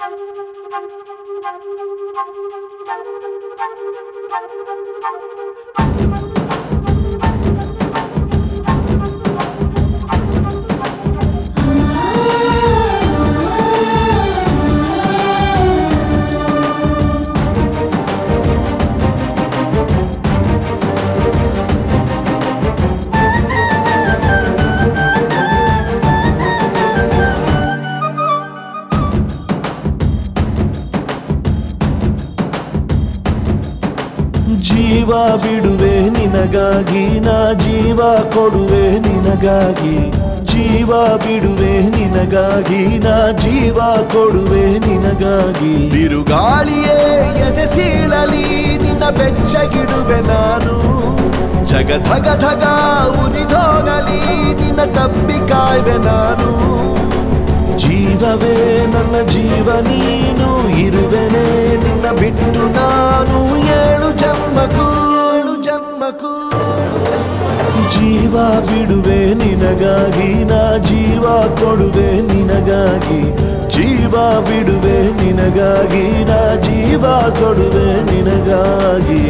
ಜೀವ ಬಿಡುವೆ ನಿನಗಾಗಿ ನಾ ಜೀವ ಕೊಡುವೆ ನಿನಗಾಗಿ ಜೀವ ಬಿಡುವೆ ನಿನಗಾಗಿ ನಾ ಜೀವ ಕೊಡುವೆ ನಿನಗಾಗಿ ಬಿರುಗಾಳಿಯೇ ಎದೆ ಸೀಳಲಿ ನಿನ್ನ ಬೆಚ್ಚಗಿಡುವೆ ನಾನು ಜಗಧಗ ಧಗ ಉರಿದೋಗಲಿ ನಿನ್ನ ತಪ್ಪಿ ಕಾಯ್ವೆ ನಾನು ಜೀವವೇ ನನ್ನ ಜೀವ ನೀನು ಇರುವೆನೆ ನಿನ್ನ ಬಿಟ್ಟು ನಾನು ಏಳು ಜನ್ಮಕ್ಕೂ ಏಳು ಜನ್ಮಕ್ಕೂ ಜೀವ ಬಿಡುವೆ ನಿನಗಾಗಿ ನಾ ಜೀವ ಕೊಡುವೆ ನಿನಗಾಗಿ ಜೀವ ಬಿಡುವೆ ನಿನಗಾಗಿ ನಾ ಜೀವ ಕೊಡುವೆ ನಿನಗಾಗಿ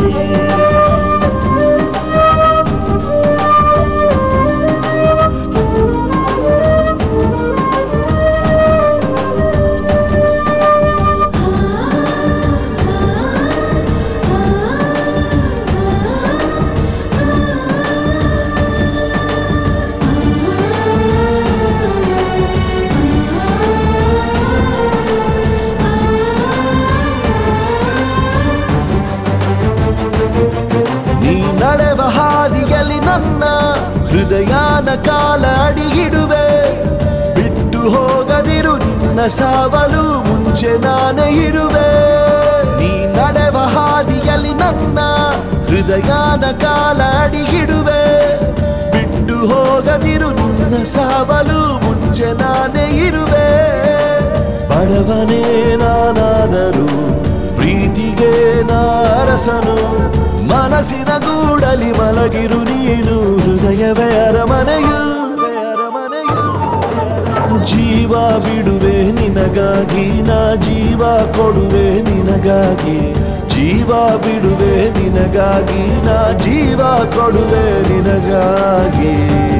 ನೀ ನಡೆವ ಹಾದಿಯಲ್ಲಿ ನನ್ನ ಹೃದಯನ ಕಾಲ ಅಡಿಗಿಡುವೆ ಬಿಟ್ಟು ಹೋಗದಿರು ನಿನ್ನ ಸಾವಲು ಮುಂಚೆ ನಾನೇ ಇರುವೆ ನೀ ನಡೆವ ಹಾದಿಯಲ್ಲಿ ನನ್ನ ಹೃದಯನ ಕಾಲ ಅಡಿಗಿಡುವೆ ಬಿಟ್ಟು ಹೋಗದಿರು ನಿನ್ನ ಸಾವಲು ಮುಂಚೆ ನಾನೇ ಇರುವೆ ಬಡವನೇ ನಾನಾದರೂ ಪ್ರೀತಿಗೆ ನಾರಸನು ಮನಸ್ಸಿನ ಗೂಡಲಿ ಮಲಗಿರು ನೀನು ಹೃದಯವೇ ಅರಮನೆಯು ಅರಮನೆಯು ಜೀವ ಬಿಡುವೆ ನಿನಗಾಗಿ ನಾ ಜೀವ ಕೊಡುವೆ ನಿನಗಾಗಿ ಜೀವ ಬಿಡುವೆ ನಿನಗಾಗಿ ನಾ ಜೀವ ಕೊಡುವೆ ನಿನಗಾಗಿ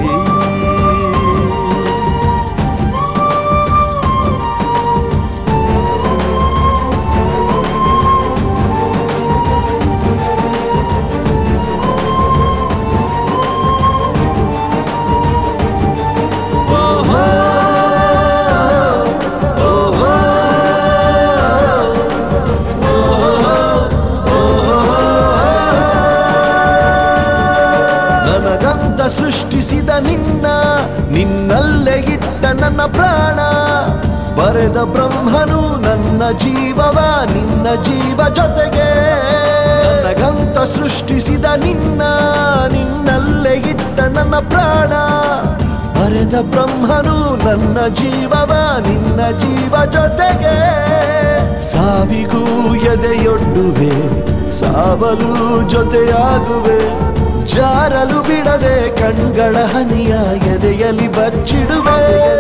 ಓಹೋ ಓಹೋ ನನಗಂತ ಸೃಷ್ಟಿಸಿದ ನಿನ್ನ ನಿನ್ನಲ್ಲೇ ಇಟ್ಟ ನನ್ನ ಪ್ರಾಣ ಬರೆದ ಬ್ರಹ್ಮನು ನನ್ನ ಜೀವವ ನಿನ್ನ ಜೀವ ಜೊತೆಗೆ ನನಗಂತ ಸೃಷ್ಟಿಸಿದ ನಿನ್ನ ನಿನ್ನಲ್ಲೇ ಇಟ್ಟ ನನ್ನ ಪ್ರಾಣ ಬರೆದ ಬ್ರಹ್ಮನು ನನ್ನ ಜೀವವ ನಿನ್ನ ಜೀವ ಜೊತೆಗೆ ಸಾವಿಗೂ ಎದೆಯೊಡ್ಡುವೆ ಸಾವಲು ಜೊತೆಯಾಗುವೆ ಜಾರಲು ಬಿಡದೆ ಕಣ್ಗಳ ಹನಿಯ ಎದೆಯಲ್ಲಿ ಬಚ್ಚಿಡುವೆ